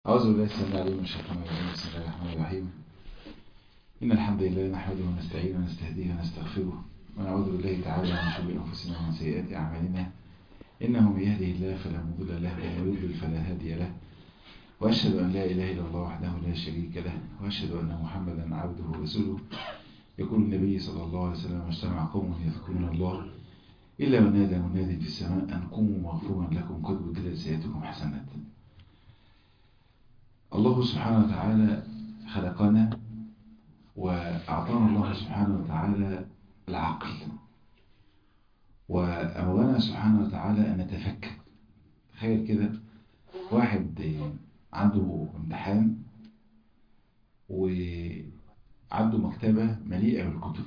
أعوذ بالله السميع العليم من الشيطان الرجيم بسم الله الرحمن الرحيم إن الحمد لله نحمده ونستعينه ونستهديه ونستغفره ونعوذ بالله تعالى من شرور أنفسنا ومن سيئات أعمالنا إنه من يهده الله فلا مضل له ومن يضلل فلا هادي له وأشهد أن لا إله إلا الله وحده لا شريك له وأشهد أن محمدا عبده ورسوله يقول النبي صلى الله عليه وسلم اجتمع قوم يذكرون الله إلا ونادى مناد في السماء أن قوموا مغفورا لكم قد بدلت سيئاتكم حسنات الله سبحانه وتعالى خلقنا وأعطانا الله سبحانه وتعالى العقل وأمرنا سبحانه وتعالى أن نتفكر تخيل كده واحد عنده امتحان وعنده مكتبة مليئة بالكتب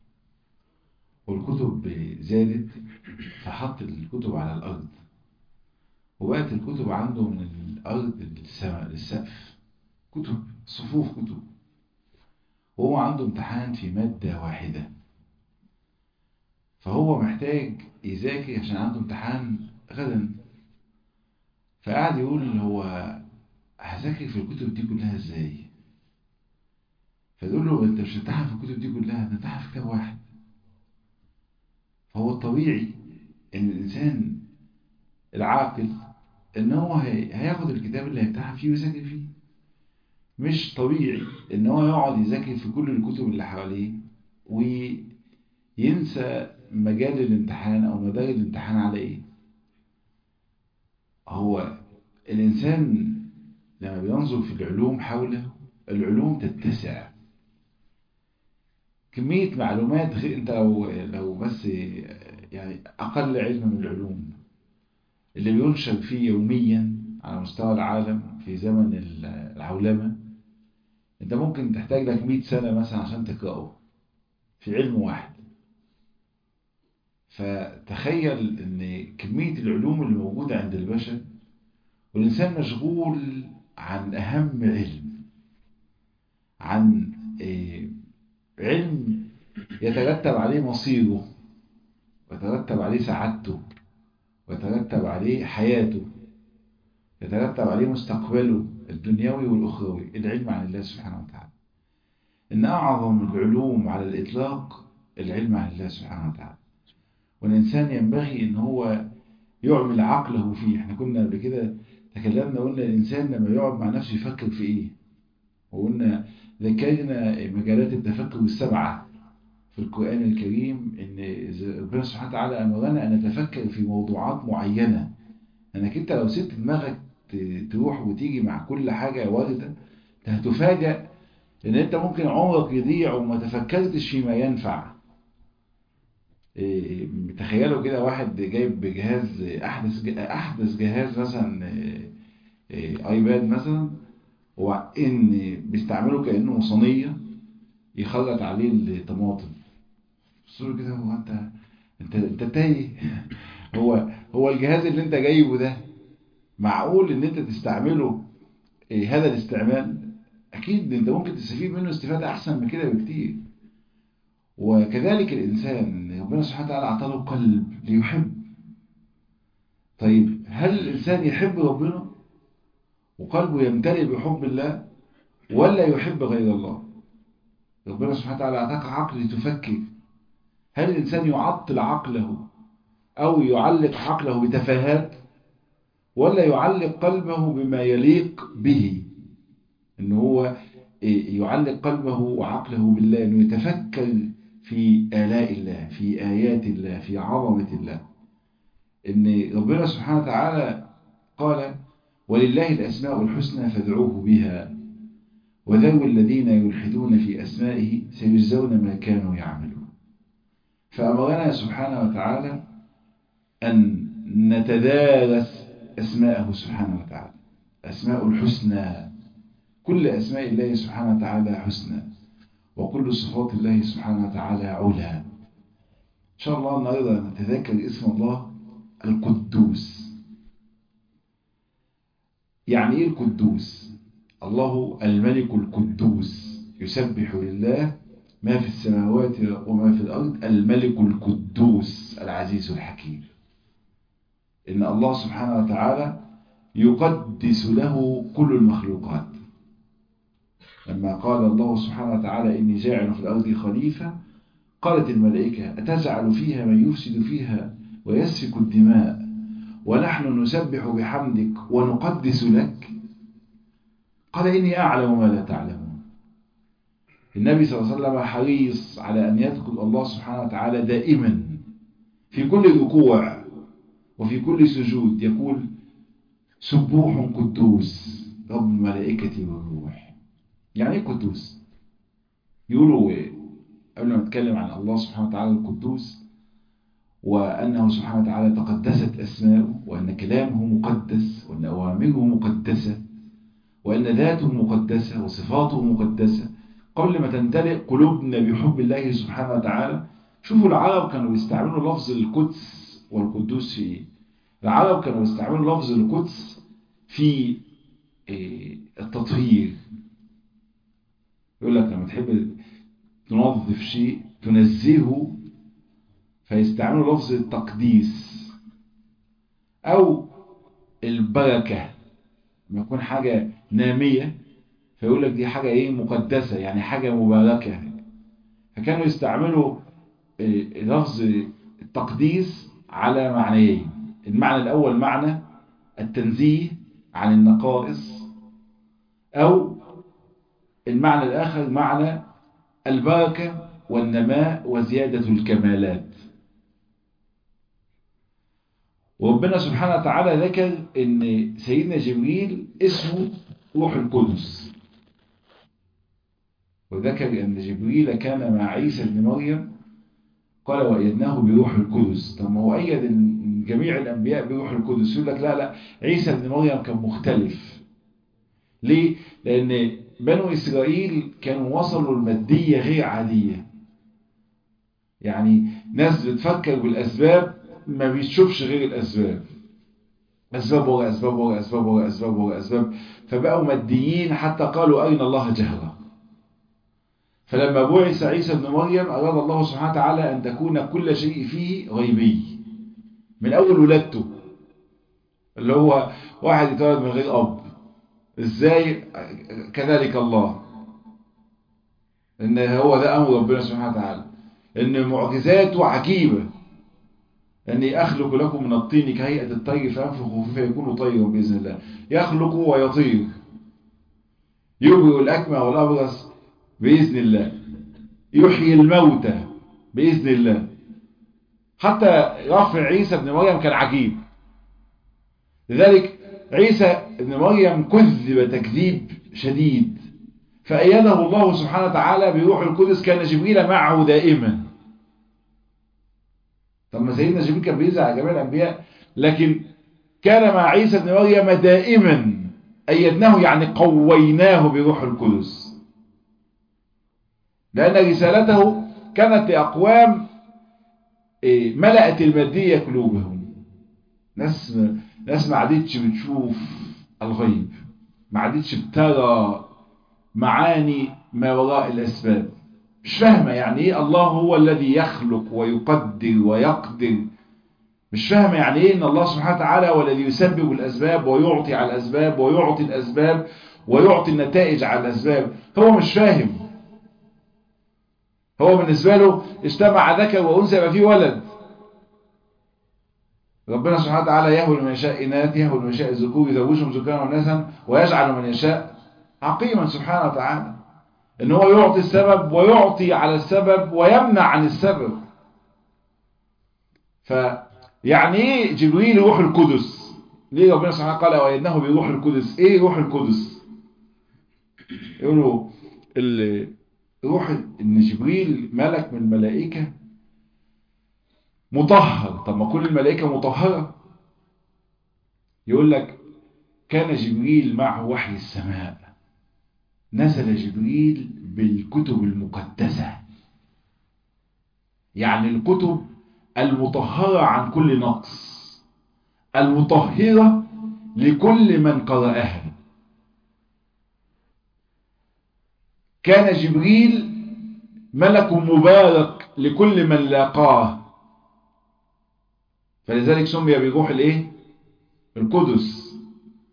والكتب زادت فحط الكتب على الأرض وبقت الكتب عنده من الأرض للسماء للسقف كتب صفوف كتب وهو عنده امتحان في مادة واحدة فهو محتاج يذاكر عشان عنده امتحان غدا فقعد يقول هو هذاكر في الكتب دي كلها ازاي فتقول له انت مش هتمتحن في الكتب دي كلها هتمتحن في كتاب واحد فهو الطبيعي ان الانسان العاقل ان هو هياخد الكتاب اللي هيمتحن فيه ويذاكر فيه مش طبيعي ان هو يقعد يذاكر في كل الكتب اللي حواليه وينسى مجال الامتحان او مدار الامتحان على ايه هو الانسان لما بينظر في العلوم حوله العلوم تتسع كمية معلومات غير انت لو لو بس يعني اقل علم من العلوم اللي بينشر فيه يوميا على مستوى العالم في زمن العولمة انت ممكن تحتاج لك 100 سنة مثلا عشان تقرأه في علم واحد فتخيل ان كمية العلوم اللي موجودة عند البشر والإنسان مشغول عن أهم علم عن علم يترتب عليه مصيره ويترتب عليه سعادته ويترتب عليه حياته يترتب عليه مستقبله الدنيوي والأخروي العلم عن الله سبحانه وتعالى إن أعظم العلوم على الإطلاق العلم عن الله سبحانه وتعالى والإنسان ينبغي إن هو يعمل عقله فيه احنا كنا قبل كده تكلمنا قلنا الإنسان لما يقعد مع نفسه يفكر في إيه وقلنا ذكرنا مجالات التفكر السبعة في القرآن الكريم إن ربنا سبحانه وتعالى أمرنا أن نتفكر في موضوعات معينة أنك أنت لو سبت دماغك تروح وتيجي مع كل حاجة واردة هتفاجأ إن أنت ممكن عمرك يضيع وما تفكرتش فيما ينفع تخيلوا كده واحد جايب جهاز أحدث أحدث جهاز مثلا ايباد مثلا وإن بيستعمله كأنه صينية يخلط عليه الطماطم بصوا كده هو انت انت انت تايه هو هو الجهاز اللي انت جايبه ده معقول ان انت تستعمله إيه هذا الاستعمال اكيد انت ممكن تستفيد منه استفادة احسن من كده بكتير وكذلك الانسان ربنا سبحانه وتعالى اعطاه قلب ليحب طيب هل الانسان يحب ربنا وقلبه يمتلئ بحب الله ولا يحب غير الله ربنا سبحانه وتعالى اعطاك عقل تفكر هل الإنسان يعطل عقله أو يعلق عقله بتفاهات ولا يعلق قلبه بما يليق به إن هو يعلق قلبه وعقله بالله إنه يتفكر في آلاء الله في آيات الله في عظمة الله إن ربنا سبحانه وتعالى قال ولله الأسماء الحسنى فادعوه بها وذو الذين يلحدون في أسمائه سيجزون ما كانوا يعملون فأمرنا سبحانه وتعالى أن نتدارس أسماءه سبحانه وتعالى أسماء الحسنى كل أسماء الله سبحانه وتعالى حسنى وكل صفات الله سبحانه وتعالى علا إن شاء الله النهاردة نتذكر اسم الله القدوس يعني إيه القدوس الله الملك القدوس يسبح لله ما في السماوات وما في الأرض الملك القدوس العزيز الحكيم إن الله سبحانه وتعالى يقدس له كل المخلوقات لما قال الله سبحانه وتعالى إني جاعل في الأرض خليفة قالت الملائكة أتجعل فيها من يفسد فيها ويسفك الدماء ونحن نسبح بحمدك ونقدس لك قال إني أعلم ما لا تعلمون النبي صلى الله عليه وسلم حريص على أن يذكر الله سبحانه وتعالى دائما في كل ركوع وفي كل سجود يقول سبوح قدوس رب الملائكة والروح يعني ايه قدوس يقولوا قبل ما نتكلم عن الله سبحانه وتعالى القدوس وأنه سبحانه وتعالى تقدست أسماؤه وأن كلامه مقدس وأن أوامره مقدسة وأن ذاته مقدسة وصفاته مقدسة قبل ما تمتلئ قلوبنا بحب الله سبحانه وتعالى شوفوا العرب كانوا بيستعملوا لفظ القدس والقدوس في ايه العرب كانوا بيستعملوا لفظ القدس في التطهير يقول لك لما تحب تنظف شيء تنزهه فيستعملوا لفظ التقديس او البركة لما يكون حاجة نامية فيقول لك دي حاجة ايه مقدسة يعني حاجة مباركة فكانوا يستعملوا لفظ التقديس على معنيين المعنى الأول معنى التنزيه عن النقائص أو المعنى الآخر معنى البركة والنماء وزيادة الكمالات وربنا سبحانه وتعالى ذكر ان سيدنا جبريل اسمه روح القدس وذكر ان جبريل كان مع عيسى بن مريم قال وأيدناه بروح القدس طب ما هو أيد جميع الأنبياء بروح القدس يقول لك لا لا عيسى بن مريم كان مختلف ليه؟ لأن بنو إسرائيل كانوا وصلوا المادية غير عادية يعني ناس بتفكر بالأسباب ما بيشوفش غير الأسباب أسباب ورا أسباب ورا أسباب ورا أسباب ورا أسباب فبقوا ماديين حتى قالوا أين الله جهرة فلما بعث عيسى بن مريم أراد الله سبحانه وتعالى أن تكون كل شيء فيه غيبي من أول ولادته اللي هو واحد يتولد من غير أب إزاي كذلك الله إن هو ده أمر ربنا سبحانه وتعالى إن معجزاته عجيبة أني أخلق لكم من الطين كهيئة الطير فأنفخ فيه فيكون طيرا بإذن الله يخلق ويطير يبرئ الأكمى والأبرص بإذن الله يحيي الموتى بإذن الله حتى رفع عيسى بن مريم كان عجيب لذلك عيسى بن مريم كذب تكذيب شديد فأيده الله سبحانه وتعالى بروح القدس كان جبريل معه دائما طب ما سيدنا جبريل كان بيزعل على جميع الأنبياء لكن كان مع عيسى بن مريم دائما أيدناه يعني قويناه بروح القدس لأن رسالته كانت لأقوام ملأت المادية قلوبهم ناس ناس ما عادتش بتشوف الغيب ما عادتش بترى معاني ما وراء الأسباب مش فاهمة يعني ايه الله هو الذي يخلق ويقدر ويقدر مش فاهمة يعني ايه ان الله سبحانه وتعالى هو الذي يسبب الأسباب ويعطي على الأسباب ويعطي الأسباب ويعطي النتائج على الأسباب هو مش فاهم هو بالنسبة له اجتمع ذكر وأنثى يبقى فيه ولد ربنا سبحانه وتعالى يهول من يشاء إناث يهول من يشاء الذكور يزوجهم ذكرانا وناسا ويجعل من يشاء عقيما سبحانه وتعالى ان هو يعطي السبب ويعطي على السبب ويمنع عن السبب فيعني ايه جبريل روح القدس ليه ربنا سبحانه قال وإنه بروح القدس ايه روح القدس يقولوا روح ان جبريل ملك من الملائكة مطهر طب ما كل الملائكة مطهرة يقول لك كان جبريل معه وحي السماء نزل جبريل بالكتب المقدسة يعني الكتب المطهرة عن كل نقص المطهرة لكل من قرأها كان جبريل ملك مبارك لكل من لاقاه فلذلك سمي بروح الايه القدس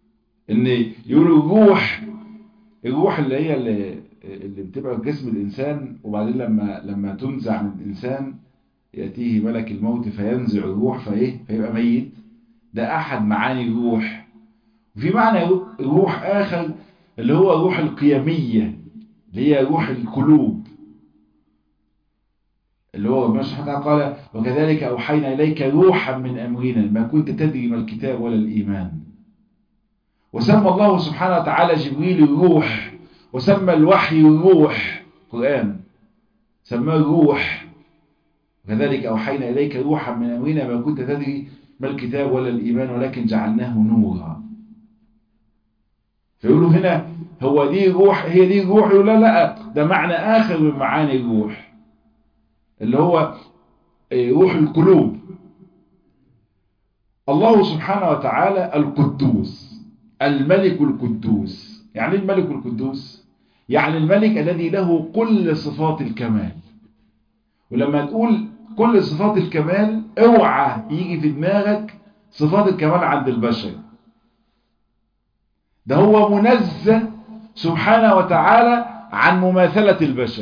ان يقولوا الروح الروح اللي هي اللي, اللي بتبقى في جسم الانسان وبعدين لما لما تنزع من الانسان ياتيه ملك الموت فينزع الروح فايه فيبقى ميت ده احد معاني الروح وفي معنى روح اخر اللي هو روح القيميه اللي هي روح القلوب اللي هو ربنا سبحانه وتعالى قال وكذلك أوحينا إليك روحا من أمرنا ما كنت تدري ما الكتاب ولا الإيمان وسمى الله سبحانه وتعالى جبريل الروح وسمى الوحي الروح قرآن سماه الروح وكذلك أوحينا إليك روحا من أمرنا ما كنت تدري ما الكتاب ولا الإيمان ولكن جعلناه نورا فيقولوا هنا هو دي روح هي دي روح يقول لا لا ده معنى آخر من معاني الروح اللي هو روح القلوب الله سبحانه وتعالى القدوس الملك القدوس يعني الملك القدوس يعني الملك الذي له كل صفات الكمال ولما تقول كل صفات الكمال اوعى يجي في دماغك صفات الكمال عند البشر ده هو منزه سبحانه وتعالى عن مماثلة البشر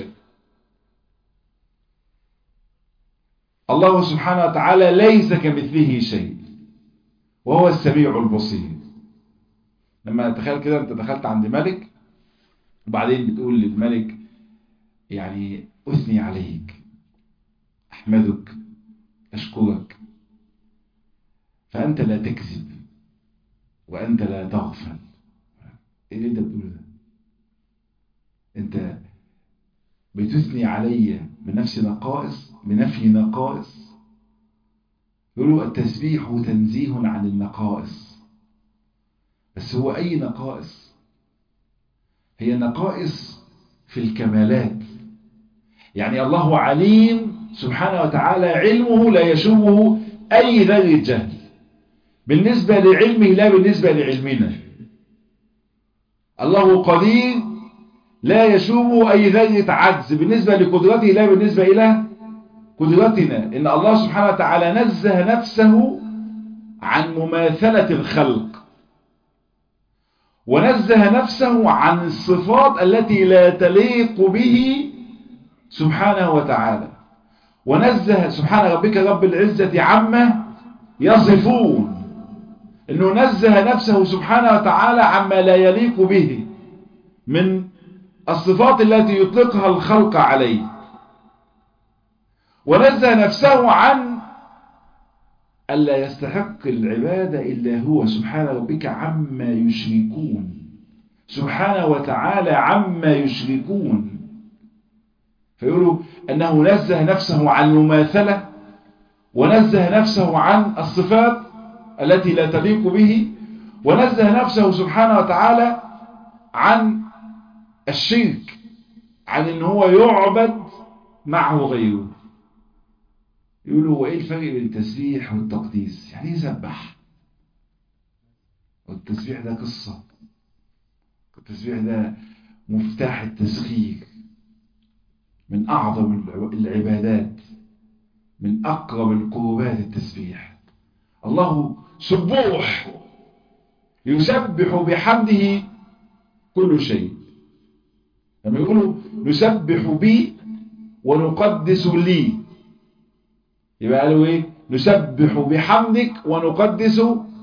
الله سبحانه وتعالى ليس كمثله شيء وهو السميع البصير لما تخيل كده انت دخلت عند ملك وبعدين بتقول للملك يعني أثني عليك أحمدك أشكرك فأنت لا تكذب وأنت لا تغفل إيه اللي أنت بتقوله ده أنت بتثني علي بنفس نقائص بنفي نقائص يقولوا التسبيح تنزيه عن النقائص بس هو أي نقائص هي نقائص في الكمالات يعني الله عليم سبحانه وتعالى علمه لا يشوبه أي ذرة جهل بالنسبة لعلمه لا بالنسبة لعلمنا الله قدير لا يشوبه أي ذرة عجز بالنسبة لقدرته لا بالنسبة إلى قدرتنا إن الله سبحانه وتعالى نزه نفسه عن مماثلة الخلق ونزه نفسه عن الصفات التي لا تليق به سبحانه وتعالى ونزه سبحان ربك رب العزة عما يصفون انه نزه نفسه سبحانه وتعالى عما لا يليق به من الصفات التي يطلقها الخلق عليه ونزه نفسه عن ألا يستحق العبادة إلا هو سبحان ربك عما يشركون سبحانه وتعالى عما يشركون فيقولوا أنه نزه نفسه عن المماثلة ونزه نفسه عن الصفات التي لا تليق به ونزه نفسه سبحانه وتعالى عن الشرك عن ان هو يعبد معه غيره يقولوا هو ايه الفرق بين التسبيح والتقديس يعني ايه يسبح والتسبيح ده قصة التسبيح ده مفتاح التسخير من اعظم العبادات من اقرب القربات التسبيح الله سبوح يسبح بحمده كل شيء لما يقولوا نسبح بي ونقدس لي يبقى قالوا ايه نسبح بحمدك ونقدس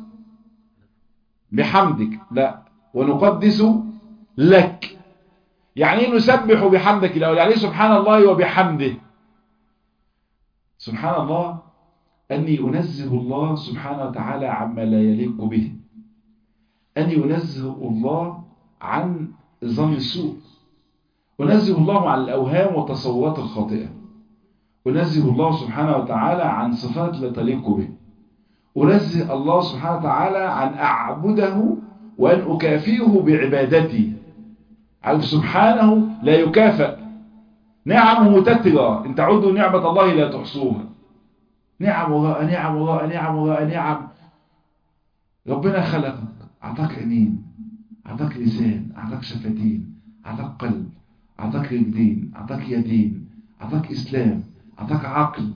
بحمدك لا ونقدس لك يعني ايه نسبح بحمدك الاول يعني سبحان الله وبحمده سبحان الله أني أنزه الله سبحانه وتعالى عما لا يليق به أني أنزه الله عن ظن السوء أنزه الله عن الأوهام والتصورات الخاطئة أنزه الله سبحانه وتعالى عن صفات لا تليق به أنزه الله سبحانه وتعالى عن أعبده وأن أكافئه بعبادتي عارف سبحانه لا يكافئ نعمه تترى إن تعدوا نعمة الله لا تحصوها نعم وراء نعم وراء نعم وراء نعم ربنا خلقك أعطاك عينين أعطاك لسان أعطاك شفتين أعطاك قلب أعطاك رجلين أعطاك يدين أعطاك إسلام أعطاك عقل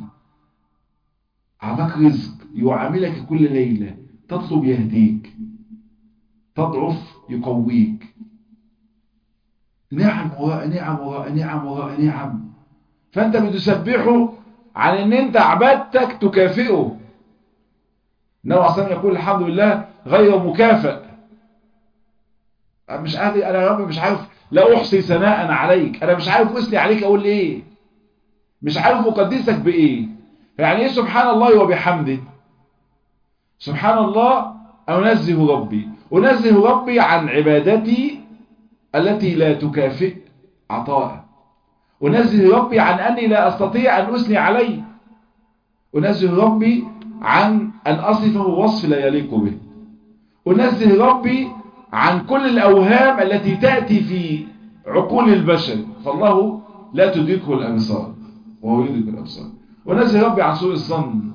أعطاك رزق يعاملك كل ليلة تطلب يهديك تضعف يقويك نعم وراء نعم وراء نعم وراء نعم فانت بتسبحه عن ان انت عبادتك تكافئه النبي اصلا يقول الحمد لله غير مكافئ مش عارف انا يا رب مش عارف لا احصي ثناء عليك انا مش عارف اثني عليك اقول ايه مش عارف اقدسك بايه يعني ايه سبحان الله وبحمده سبحان الله انزه ربي انزه ربي عن عبادتي التي لا تكافئ عطاء انزه ربي عن اني لا استطيع ان اثني عليه انزه ربي عن ان اصفه وصف لا يليق به انزه ربي عن كل الأوهام التي تأتي في عقول البشر فالله لا تدركه الأبصار وهو يدرك الأبصار ونزل ربي عن سوء الظن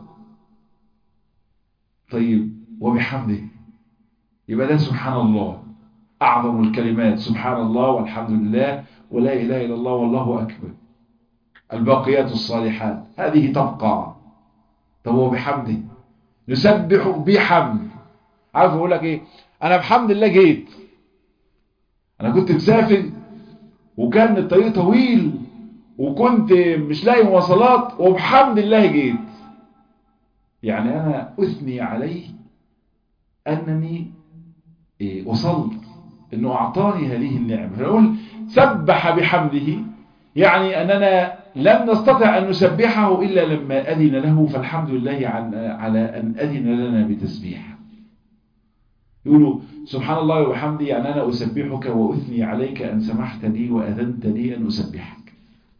طيب وبحمده يبقى ده سبحان الله أعظم الكلمات سبحان الله والحمد لله ولا إله إلا الله والله أكبر الباقيات الصالحات هذه تبقى طب وبحمده نسبح بحمد عارف أقول لك إيه انا بحمد الله جيت انا كنت مسافر وكان الطريق طويل وكنت مش لاقي مواصلات وبحمد الله جيت يعني انا اثني عليه انني إيه وصلت انه اعطاني هذه النعمة فنقول سبح بحمده يعني اننا لم نستطع ان نسبحه الا لما اذن له فالحمد لله على ان اذن لنا بتسبيح يقولوا سبحان الله وبحمده يعني أنا أسبحك وأثني عليك أن سمحت لي وأذنت لي أن أسبحك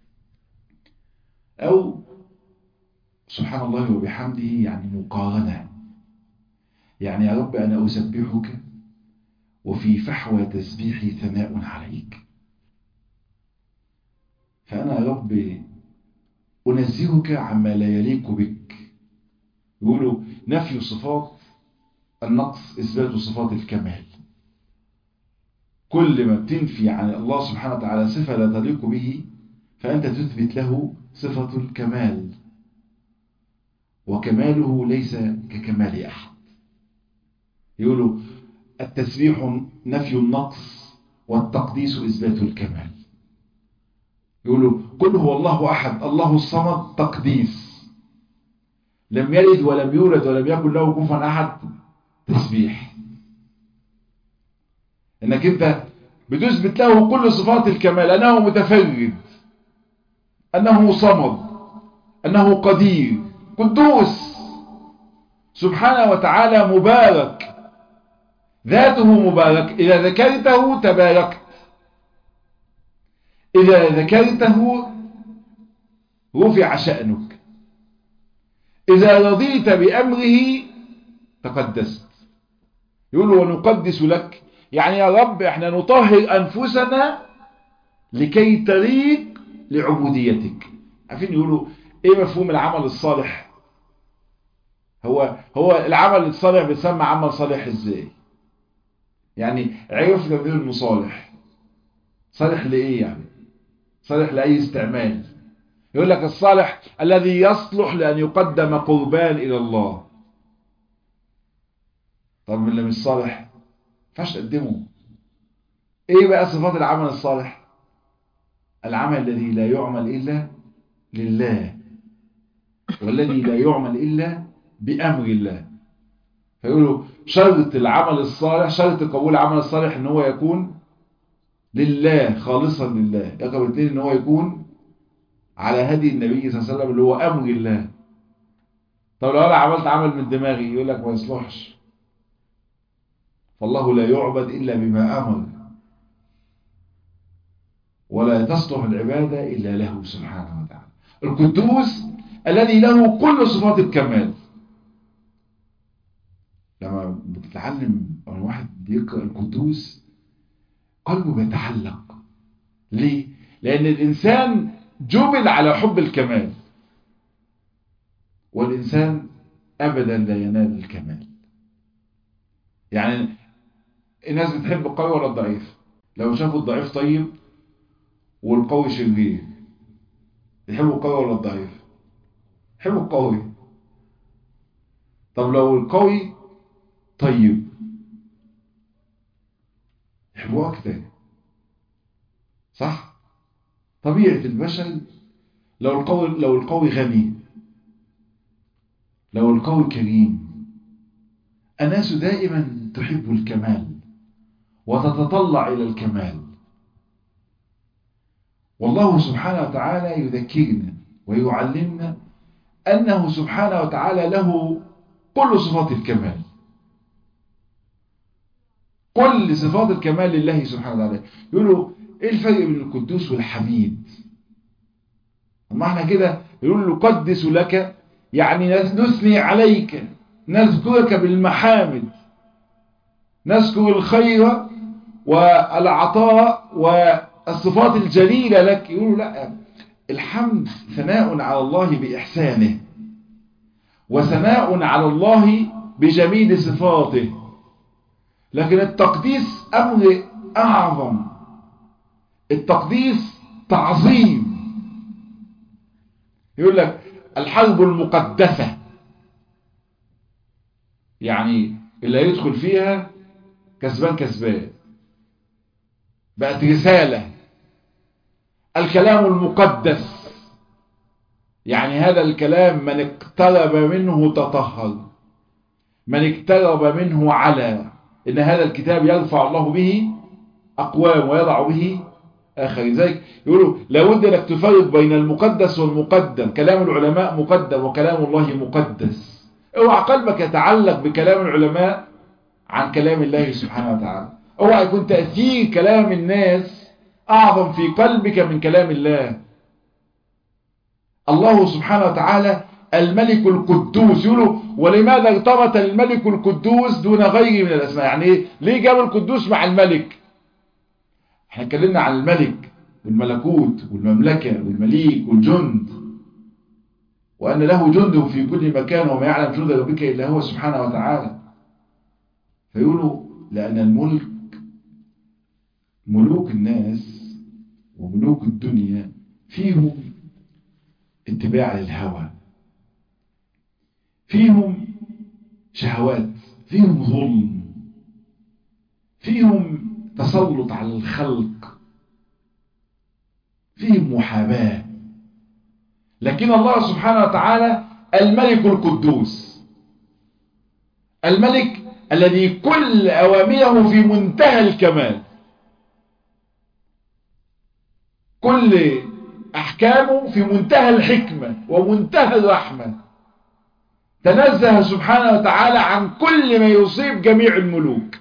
أو سبحان الله وبحمده يعني مقارنة يعني يا رب أنا أسبحك وفي فحوى تسبيحي ثناء عليك فأنا يا رب أنزهك عما لا يليق بك يقولوا نفي صفات النقص إثبات صفات الكمال كل ما بتنفي عن الله سبحانه وتعالى صفة لا تليق به فأنت تثبت له صفة الكمال وكماله ليس ككمال أحد يقولوا التسبيح نفي النقص والتقديس إثبات الكمال يقولوا قل هو الله أحد الله الصمد تقديس لم يلد ولم يولد ولم يكن له كفوا أحد تسبيح انك انت بتثبت له كل صفات الكمال انه متفرد انه صمد انه قدير قدوس سبحانه وتعالى مبارك ذاته مبارك اذا ذكرته تباركت اذا ذكرته رفع شأنك اذا رضيت بامره تقدست يقول ونقدس لك يعني يا رب احنا نطهر انفسنا لكي تليق لعبوديتك عارفين يقولوا ايه مفهوم العمل الصالح هو هو العمل الصالح بيسمى عمل صالح ازاي يعني عرف تبديل المصالح صالح لايه يعني صالح لاي استعمال يقول لك الصالح الذي يصلح لان يقدم قربان الى الله طب اللي مش صالح فاش تقدمه ايه بقى صفات العمل الصالح العمل الذي لا يعمل الا لله والذي لا يعمل الا بامر الله فيقولوا شرط العمل الصالح شرط قبول العمل الصالح ان هو يكون لله خالصا لله رقم اثنين ان هو يكون على هدي النبي صلى الله عليه وسلم اللي هو امر الله طب لو انا عملت عمل من دماغي يقول لك ما يصلحش فالله لا يعبد إلا بما أمر ولا تصلح العبادة إلا له سبحانه وتعالى القدوس الذي له كل صفات الكمال لما بتتعلم أو الواحد بيقرأ القدوس قلبه بيتعلق ليه؟ لأن الإنسان جبل على حب الكمال والإنسان أبدا لا ينال الكمال يعني الناس بتحب القوي ولا الضعيف لو شافوا الضعيف طيب والقوي شرير يحبوا القوي ولا الضعيف يحبوا القوي طب لو القوي طيب يحبوه أكتر صح طبيعة البشر لو القوي لو القوي غني لو القوي كريم الناس دائما تحب الكمال وتتطلع إلى الكمال والله سبحانه وتعالى يذكرنا ويعلمنا أنه سبحانه وتعالى له كل صفات الكمال كل صفات الكمال لله سبحانه وتعالى يقولوا ايه الفرق بين القدوس والحميد اما احنا كده يقول له قدس لك يعني نثني عليك نذكرك بالمحامد نذكر الخير والعطاء والصفات الجليلة لك يقولوا لا الحمد ثناء على الله بإحسانه وثناء على الله بجميل صفاته لكن التقديس أمر أعظم التقديس تعظيم يقول لك الحرب المقدسة يعني اللي هيدخل فيها كسبان كسبان بقت رسالة الكلام المقدس يعني هذا الكلام من اقترب منه تطهر من اقترب منه على إن هذا الكتاب يرفع الله به أقوام ويضع به آخر ذلك يقولوا لابد أنك تفرق بين المقدس والمقدم كلام العلماء مقدم وكلام الله مقدس اوعى قلبك يتعلق بكلام العلماء عن كلام الله سبحانه وتعالى اوعى يكون تأثير كلام الناس أعظم في قلبك من كلام الله الله سبحانه وتعالى الملك القدوس يقولوا ولماذا ارتبط الملك القدوس دون غيره من الأسماء يعني ايه ليه جاب القدوس مع الملك احنا اتكلمنا عن الملك والملكوت والمملكة والمليك والجند وأن له جند في كل مكان وما يعلم جند ربك إلا هو سبحانه وتعالى فيقولوا لأن الملك ملوك الناس وملوك الدنيا فيهم اتباع للهوى فيهم شهوات فيهم ظلم فيهم تسلط على الخلق فيهم محاباة لكن الله سبحانه وتعالى الملك القدوس الملك الذي كل أوامره في منتهى الكمال كل أحكامه في منتهى الحكمة ومنتهى الرحمة تنزه سبحانه وتعالى عن كل ما يصيب جميع الملوك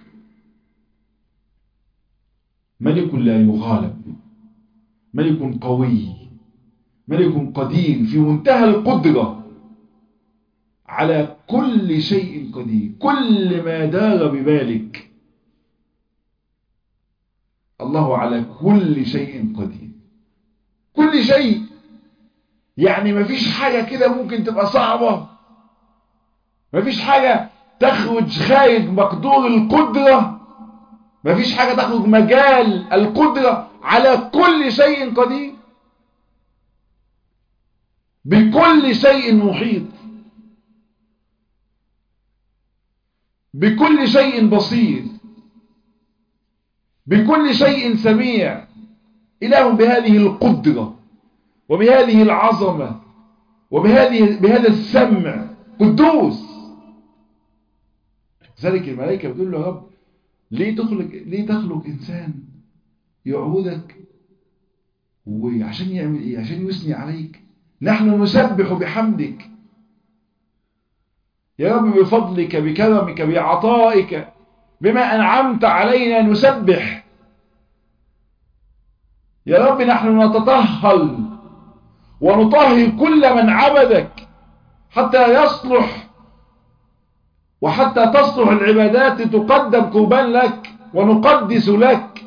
ملك لا يغالب ملك قوي ملك قدير في منتهى القدرة على كل شيء قدير كل ما دار ببالك الله على كل شيء قدير كل شيء يعني مفيش حاجة كده ممكن تبقى صعبة مفيش حاجة تخرج خارج مقدور القدرة مفيش حاجة تخرج مجال القدرة على كل شيء قدير بكل شيء محيط بكل شيء بصير بكل شيء سميع إله بهذه القدرة وبهذه العظمة وبهذه بهذا السمع قدوس ذلك الملائكة بتقول له يا رب ليه تخلق ليه تخلق إنسان يعبدك وعشان يعمل إيه عشان يثني عليك نحن نسبح بحمدك يا رب بفضلك بكرمك بعطائك بما أنعمت علينا نسبح يا رب نحن نتطهر ونطهر كل من عبدك حتى يصلح وحتى تصلح العبادات تقدم قربان لك ونقدس لك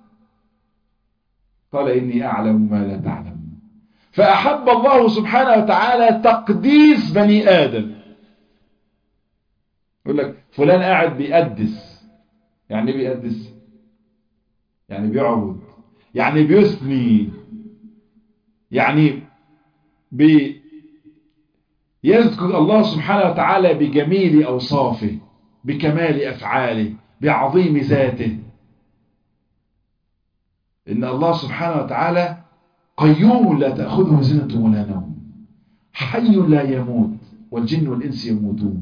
قال إني أعلم ما لا تعلم فأحب الله سبحانه وتعالى تقديس بني آدم يقول لك فلان قاعد بيقدس يعني ايه بيقدس يعني بيعبد يعني بيثني يعني بي يذكر الله سبحانه وتعالى بجميل أوصافه بكمال أفعاله بعظيم ذاته إن الله سبحانه وتعالى قيوم لا تأخذه سنة ولا نوم حي لا يموت والجن والإنس يموتون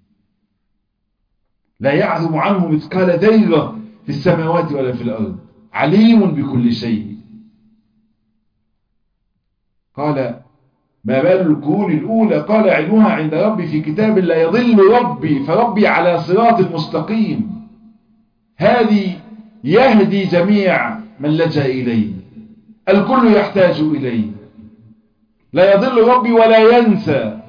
لا يعزم عنه مثقال ذرة في السماوات ولا في الأرض عليم بكل شيء قال ما بال القرون الأولى قال علمها عند ربي في كتاب لا يضل ربي فربي على صراط مستقيم هذه يهدي جميع من لجأ إليه الكل يحتاج إليه لا يضل ربي ولا ينسى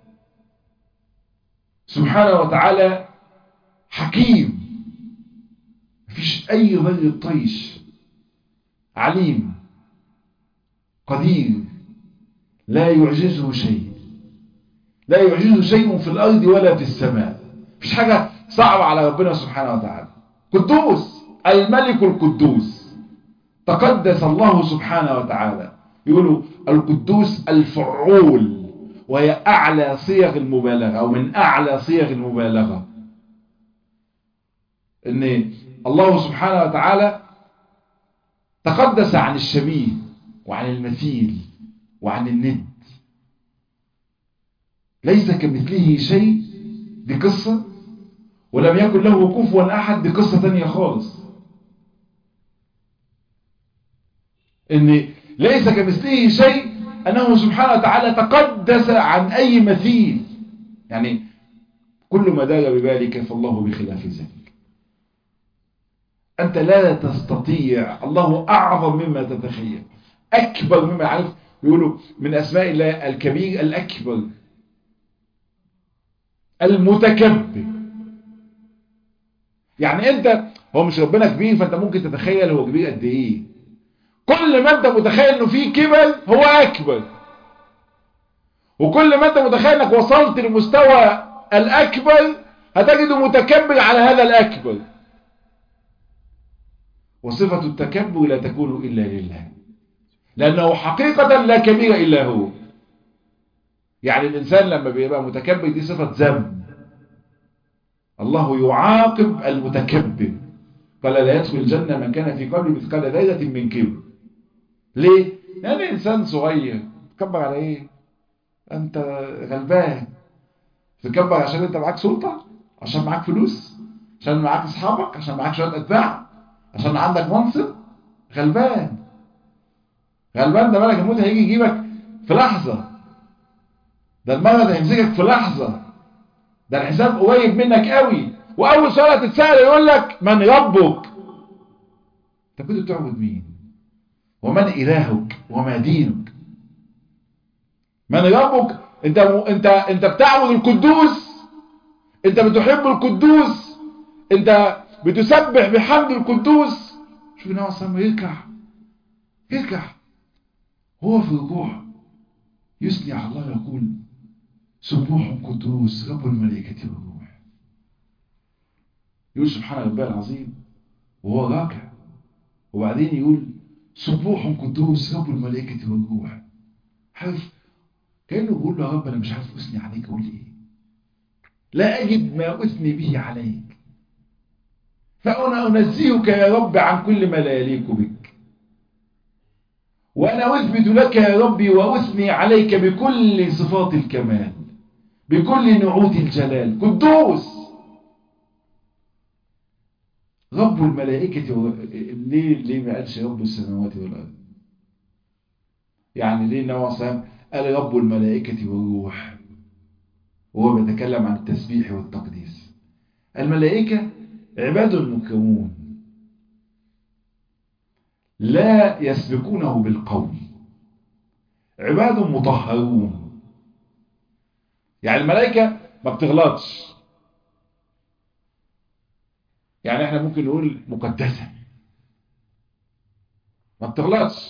سبحانه وتعالى حكيم مفيش أي ظل طيش عليم قدير لا يعجزه شيء لا يعجزه شيء في الأرض ولا في السماء مفيش حاجة صعبة على ربنا سبحانه وتعالى قدوس الملك القدوس تقدس الله سبحانه وتعالى يقولوا القدوس الفعول وهي أعلى صيغ المبالغة أو من أعلى صيغ المبالغة ان الله سبحانه وتعالى تقدس عن الشبيه وعن المثيل وعن الند ليس كمثله شيء دي قصة ولم يكن له كفوا أحد دي قصة تانية خالص ان ليس كمثله شيء أنه سبحانه وتعالى تقدس عن أي مثيل يعني كل ما دار ببالك فالله بخلاف ذلك أنت لا تستطيع الله أعظم مما تتخيل أكبر مما عرف يقولوا من أسماء الله الكبير الأكبر المتكبر يعني أنت هو مش ربنا كبير فأنت ممكن تتخيل هو كبير قد إيه كل ما أنت متخيل أنه فيه كبر هو أكبر وكل ما أنت متخيل أنك وصلت لمستوى الأكبر هتجده متكبر على هذا الأكبر وصفة التكبر لا تكون إلا لله لأنه حقيقة لا كبير إلا هو يعني الإنسان لما بيبقى متكبر دي صفة ذنب الله يعاقب المتكبر قال لا يدخل الجنة من كان في قلبه مثقال ذرة من كبر ليه؟ لأن إنسان صغير تكبر على إيه؟ أنت غلبان تكبر عشان أنت معاك سلطة عشان معاك فلوس عشان معاك أصحابك عشان معاك شوية أتباع عشان عندك منصب غلبان غلبان ده ملك الموت هيجي يجيبك في لحظة ده المرض هيمسكك في لحظة ده الحساب قريب منك قوي واول سؤال هتتسأل يقول لك من ربك انت كنت بتعبد مين ومن الهك وما دينك من ربك انت م... انت انت بتعبد القدوس انت بتحب القدوس انت بتسبح بحمد القدوس شوف النبي صلى الله عليه وسلم يركع يركع هو في الركوع يثني على الله يقول سبوح قدوس رب الملائكة والروح يقول سبحان ربي العظيم وهو راكع وبعدين يقول سبوح قدوس رب الملائكة والروح عارف كأنه بيقول له يا رب أنا مش عارف أثني عليك أقول إيه لا أجد ما أثني به عليك فأنا أنزهك يا رب عن كل ما لا يليق بك وأنا أثبت لك يا ربي وأثني عليك بكل صفات الكمال بكل نعوت الجلال قدوس رب الملائكة و... ليه ليه ما قالش رب السماوات والأرض يعني ليه النبي صلى الله عليه وسلم قال رب الملائكة والروح وهو بيتكلم عن التسبيح والتقديس الملائكة عباد مكرمون لا يسبقونه بالقول عباد مطهرون يعني الملائكة ما بتغلطش يعني احنا ممكن نقول مقدسة ما بتغلطش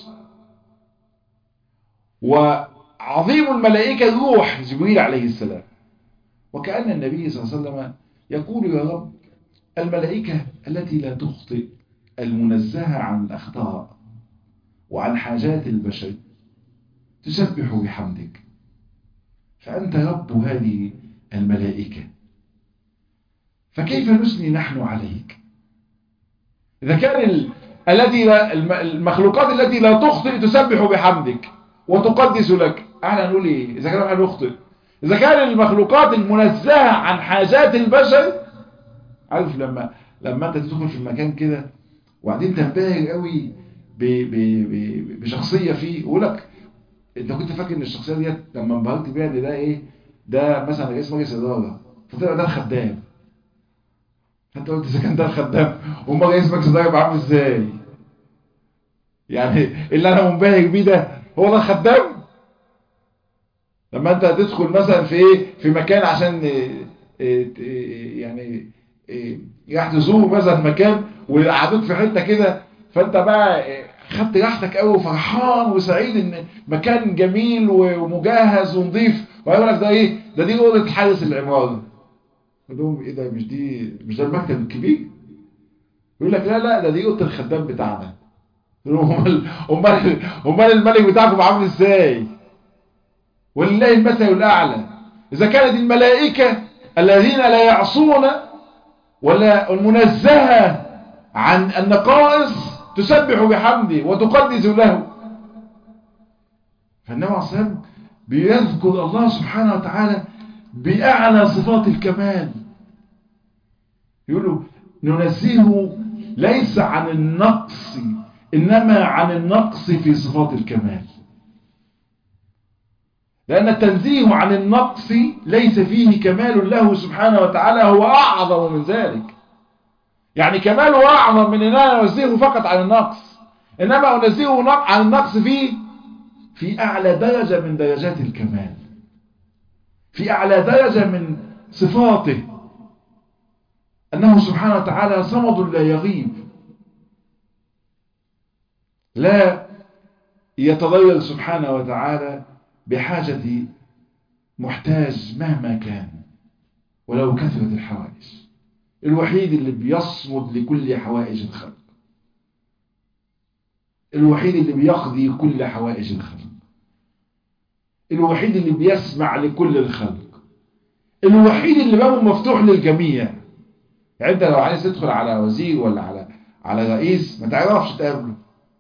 وعظيم الملائكة روح جبريل عليه السلام وكأن النبي صلى الله عليه وسلم يقول يا رب الملائكة التي لا تخطئ المنزهة عن الأخطاء وعن حاجات البشر تسبح بحمدك فأنت رب هذه الملائكة فكيف نثني نحن عليك إذا كان التي لا المخلوقات التي لا تخطئ تسبح بحمدك وتقدس لك احنا نقول ايه اذا كان احنا نخطئ اذا كان المخلوقات المنزهة عن حاجات البشر عارف لما لما انت تدخل في المكان كده وبعدين تنبهر قوي ب ب ب بشخصية فيه يقول لك انت كنت فاكر ان الشخصية ديت لما انبهرت بيها ان ده ايه ده مثلا رئيس مجلس اداره فطلع ده الخدام فانت قلت اذا كان ده الخدام امال رئيس مجلس الاداره يبقى عامل ازاي يعني اللي انا منبهر بيه ده هو ده الخدام لما انت تدخل مثلا في ايه في مكان عشان إيه إيه يعني إيه يحدثوه مثلا مكان وقعدوك في حته كده فانت بقى خدت راحتك قوي وفرحان وسعيد ان مكان جميل ومجهز ونظيف ويقول لك ده ايه ده دي اوضه حارس العماره قال لهم ايه ده مش دي مش ده المكتب الكبير يقول لك لا لا ده دي اوضه الخدام بتاعنا امال امال امال الملك بتاعكم عامل ازاي ولله المثل الاعلى اذا كانت الملائكه الذين لا يعصون ولا المنزهه عن النقائص تسبح بحمده وتقدس له فالنبي عليه الصلاه بيذكر الله سبحانه وتعالى بأعلى صفات الكمال يقولوا ننزهه ليس عن النقص إنما عن النقص في صفات الكمال لأن التنزيه عن النقص ليس فيه كمال له سبحانه وتعالى هو أعظم من ذلك يعني كماله أعظم من أن أنا أنزهه فقط عن النقص إنما أنزهه عن النقص فيه في أعلى درجة من درجات الكمال في أعلى درجة من صفاته أنه سبحانه وتعالى صمد لا يغيب لا يتضير سبحانه وتعالى بحاجة محتاج مهما كان ولو كثرت الحوائج الوحيد اللي بيصمد لكل حوائج الخلق الوحيد اللي بيقضي كل حوائج الخلق الوحيد اللي بيسمع لكل الخلق الوحيد اللي بابه مفتوح للجميع يعني انت لو عايز تدخل على وزير ولا على على رئيس ما تعرفش تقابله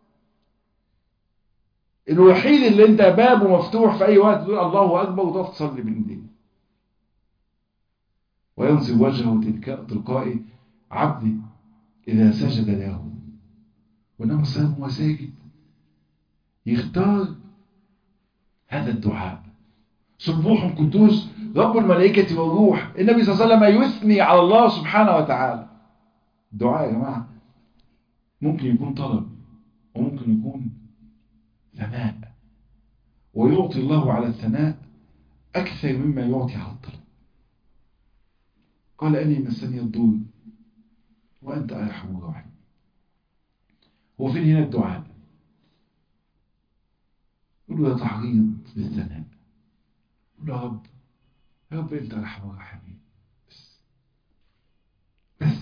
الوحيد اللي انت بابه مفتوح في اي وقت تقول الله اكبر وتقف تصلي بين ايديه وينصب وجهه تلقاء عبدي اذا سجد له وانما الصلاه هو ساجد يختار هذا الدعاء سبوح قدوس رب الملائكة والروح النبي صلى الله عليه وسلم يثني على الله سبحانه وتعالى الدعاء يا جماعة ممكن يكون طلب وممكن يكون ثناء ويعطي الله على الثناء أكثر مما يعطي على الطلب قال أني مسني الضر وأنت أرحم الراحمين هو فين هنا الدعاء قل له يا تعريض بالثناء قل له يا رب يا رب انت ارحم الراحمين بس بس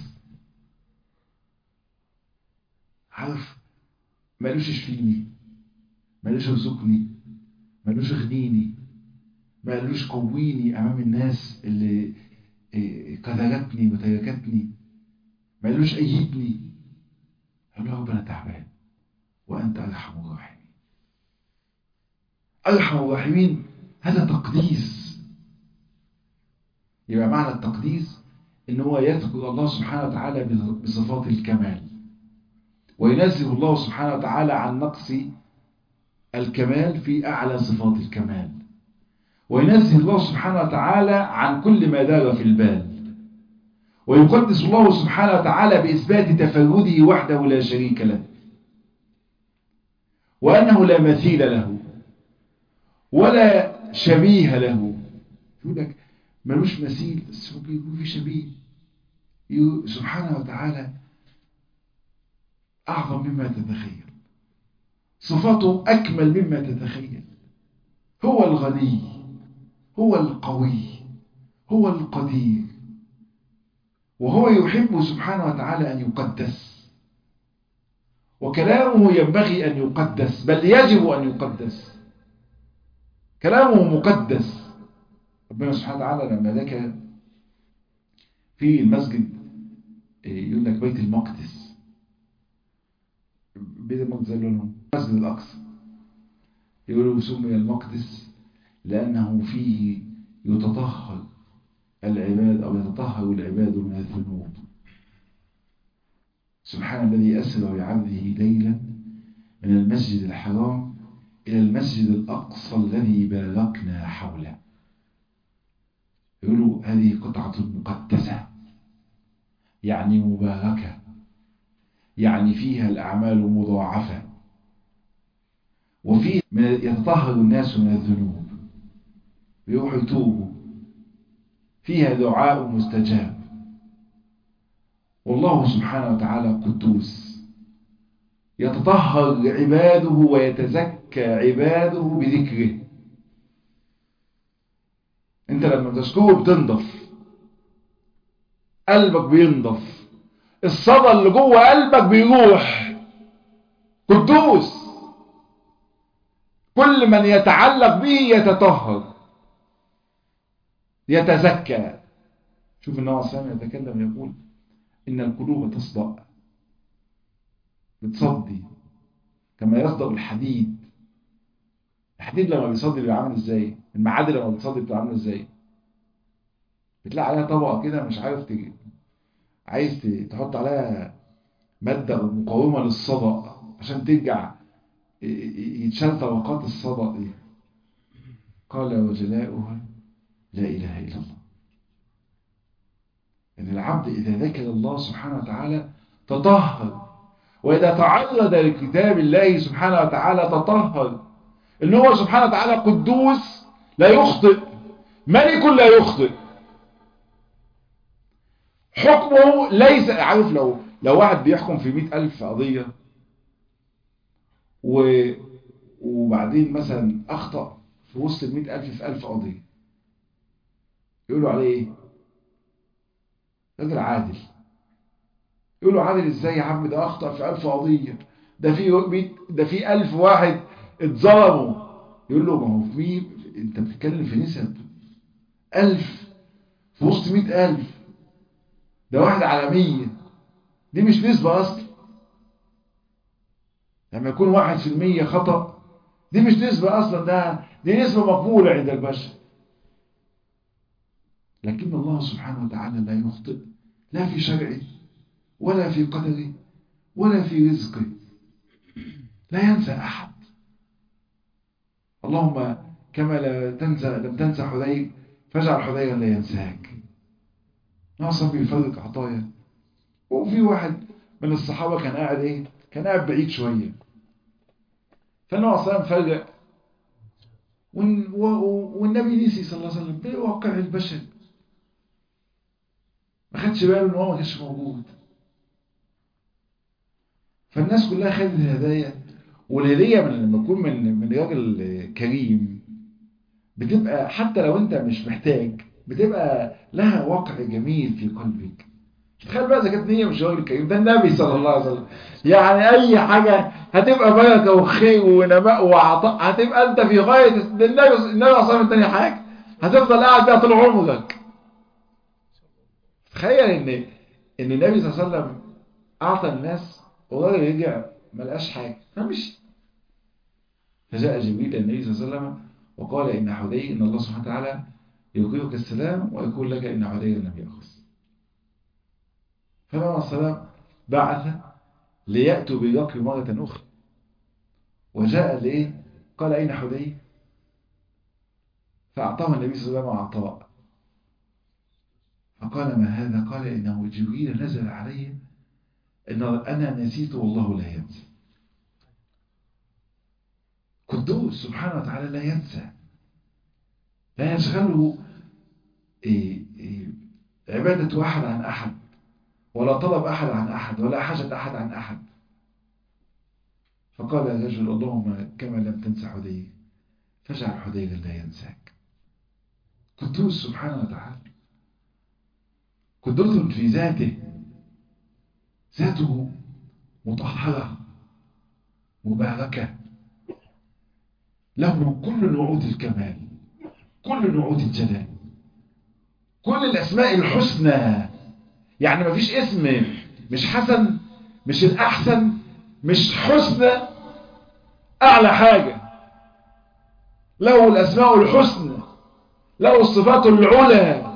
عارف مالوش يشفيني مالوش يرزقني مالوش يغنيني مالوش قويني امام الناس اللي كذلتني وتركتني مالوش ايدني اقول له يا رب انا تعبان وانت ارحم الراحمين أرحم الراحمين هذا تقديس يبقى معنى التقديس إن هو يذكر الله سبحانه وتعالى بصفات الكمال وينزه الله سبحانه وتعالى عن نقص الكمال في أعلى صفات الكمال وينزه الله سبحانه وتعالى عن كل ما دار في البال ويقدس الله سبحانه وتعالى بإثبات تفرده وحده لا شريك له وأنه لا مثيل له ولا شبيه له يقول لك ملوش مثيل بس ممكن يكون في شبيه سبحانه وتعالى أعظم مما تتخيل صفاته أكمل مما تتخيل هو الغني هو القوي هو القدير وهو يحب سبحانه وتعالى أن يقدس وكلامه ينبغي أن يقدس بل يجب أن يقدس كلامه مقدس ربنا سبحانه وتعالى لما ذكر في المسجد يقول لك بيت المقدس بيت المقدس قالوا لهم المسجد الأقصى يقولوا سمي المقدس لأنه فيه يتطهر العباد أو يتطهر العباد من الذنوب سبحان الذي أسر بعبده ليلا من المسجد الحرام إلى المسجد الأقصى الذي باركنا حوله يقولوا هذه قطعة مقدسة يعني مباركة يعني فيها الأعمال مضاعفة وفيه من يتطهر الناس من الذنوب بيروحوا يتوبوا فيها دعاء مستجاب والله سبحانه وتعالى قدوس يتطهر عباده ويتزكى عباده بذكره انت لما تذكره بتنضف قلبك بينضف الصدى اللي جوه قلبك بيروح قدوس كل من يتعلق به يتطهر يتزكى شوف النبي صلى الله عليه وسلم يتكلم يقول إن القلوب تصدأ بتصدي كما يصدأ الحديد الحديد لما بيصدي بيبقى عامل ازاي المعادن لما بتصدي بتبقى عامله ازاي بتلاقي عليها طبقة كده مش عارف تجي عايز تحط عليها مادة مقاومة للصدأ عشان ترجع يتشال طبقات الصدأ دي قال وجلاؤها لا إله إلا الله إن العبد إذا ذكر الله سبحانه وتعالى تطهر وإذا تعرض لكتاب الله سبحانه وتعالى تطهر إن هو سبحانه وتعالى قدوس لا يخطئ ملك لا يخطئ حكمه ليس عارف لو لو واحد بيحكم في مئة ألف قضية و... وبعدين مثلا أخطأ في وسط المئة ألف في ألف قضية يقولوا عليه ايه راجل عادل يقولوا عادل ازاي يا عم ده اخطأ في ألف قضية ده في ده في ألف واحد اتظلموا يقول له ما هو في انت بتتكلم في نسب ألف في وسط مئة ألف ده واحد على مية دي مش نسبة أصلا لما يكون واحد في المية خطأ دي مش نسبة أصلا ده دي نسبة مقبولة عند البشر لكن الله سبحانه وتعالى لا يخطئ لا في شرعه ولا في قدره ولا في رزقه لا ينسى أحد اللهم كما لا تنسى لم تنسى حذير فاجعل حذيرا لا ينساك ناصر بيفرق عطايا وفي واحد من الصحابة كان قاعد ايه كان قاعد بعيد شوية فالنبي صلى الله عليه وسلم فرق والنبي نسي صلى الله عليه وسلم ده واقع البشر ما خدش باله ان هو ما كانش موجود فالناس كلها خدت الهدايا والهديه من لما تكون من من راجل كريم بتبقى حتى لو انت مش محتاج بتبقى لها واقع جميل في قلبك تخيل بقى اذا كانت نيه مش راجل كريم ده النبي صلى الله عليه وسلم يعني اي حاجه هتبقى بركه وخير ونماء وعطاء هتبقى انت في غايه ده النبي النبي اصلا تاني حاجه هتفضل قاعد بيها طول عمرك تخيل ان ان النبي صلى الله عليه وسلم اعطى الناس والراجل رجع ما لقاش حاجه فمشي فجاء جبريل النبي صلى الله عليه وسلم وقال ان حدي ان الله سبحانه وتعالى يقولك السلام ويقول لك ان حدي لم ياخذ فالنبي صلى الله عليه وسلم بعث ليأتوا بالركب مرة أخرى وجاء لإيه قال أين حدي فأعطاه النبي صلى الله عليه وسلم عطاء فقال ما هذا قال إنه جبريل نزل علي إن أنا نسيت والله لا ينسى قدوس سبحانه وتعالى لا ينسى لا يشغله إيه إيه عبادة أحد عن أحد ولا طلب أحد عن أحد ولا حاجة أحد عن أحد فقال الرجل اللهم كما لم تنسى حدي فاجعل حدي لا ينساك قدوس سبحانه وتعالى قدوس في ذاته ذاته مطهرة مباركة له كل نعوت الكمال كل نعوت الجلال كل الأسماء الحسنى يعني ما فيش اسم مش حسن مش الأحسن مش حسنى أعلى حاجة له الأسماء الحسنى له الصفات العلى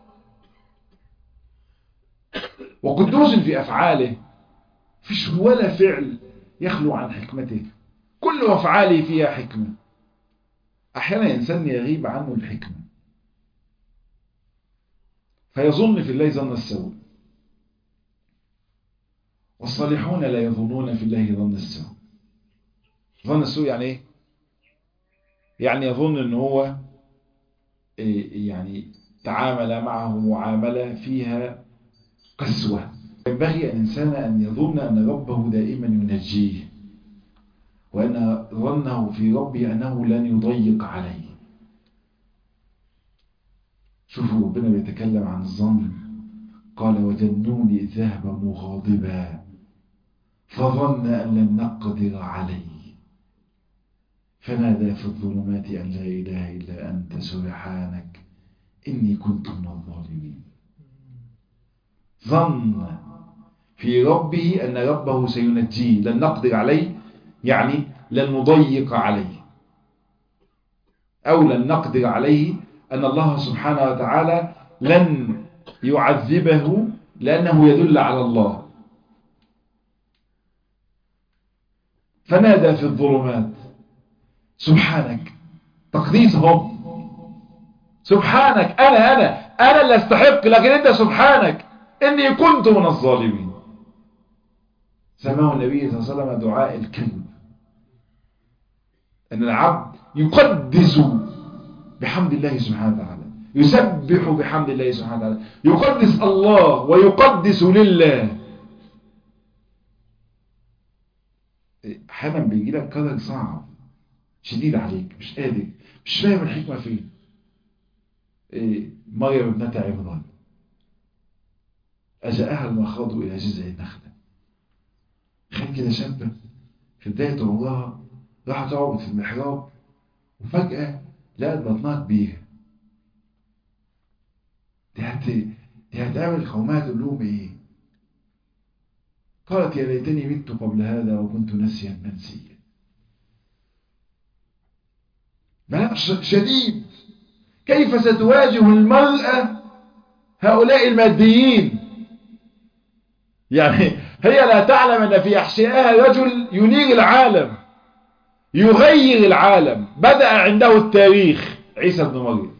وقدوس في أفعاله فيش ولا فعل يخلو عن حكمته كل أفعاله فيها حكمة أحيانا إنسان يغيب عنه الحكمة فيظن في الله ظن السوء والصالحون لا يظنون في الله ظن السوء ظن السوء يعني ايه يعني يظن ان هو يعني تعامل معه معاملة فيها قسوة ينبغي الإنسان أن يظن أن ربه دائما ينجيه وأن ظنه في ربه أنه لن يضيق عليه شوفوا ربنا بيتكلم عن الظن قال وجنون إذ ذهب مغاضبا فظن أن لن نقدر عليه فنادى في الظلمات أن لا إله إلا أنت سبحانك إني كنت من الظالمين ظن في ربه أن ربه سينجيه لن نقدر عليه يعني لن نضيق عليه أو لن نقدر عليه أن الله سبحانه وتعالى لن يعذبه لأنه يدل على الله فنادى في الظلمات سبحانك تقديسهم سبحانك أنا أنا أنا اللي استحق لكن أنت سبحانك إني كنت من الظالمين سماه النبي صلى الله عليه وسلم دعاء الكلب أن العبد يقدس بحمد الله سبحانه وتعالى يسبح بحمد الله سبحانه وتعالى يقدس الله ويقدس لله احيانا بيجي لك كدر صعب شديد عليك مش قادر مش فاهم الحكمة فين إيه مريم ابنة عمران أجاءها المخاض إلى جذع النخلة خد كده شابة في بداية عمرها راحت تقعد في المحراب وفجأة لقت بطنها كبيرة دي هت دي هتقابل قومها تقول لهم ايه؟ قالت يا ليتني مت قبل هذا وكنت نسيا منسيا بلاء شديد كيف ستواجه المرأة هؤلاء الماديين يعني هي لا تعلم أن في أحشائها رجل ينير العالم يغير العالم بدأ عنده التاريخ عيسى بن مريم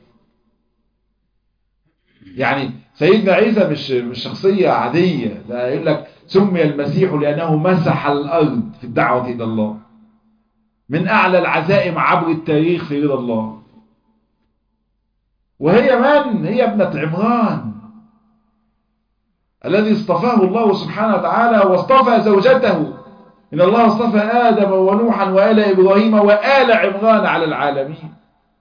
يعني سيدنا عيسى مش مش شخصية عادية ده يقول لك سمي المسيح لأنه مسح الأرض في الدعوة إلى الله من أعلى العزائم عبر التاريخ في رضا الله وهي من؟ هي ابنة عمران الذي اصطفاه الله سبحانه وتعالى واصطفى زوجته إن الله اصطفى آدم ونوحا وآل إبراهيم وآل عمران على العالمين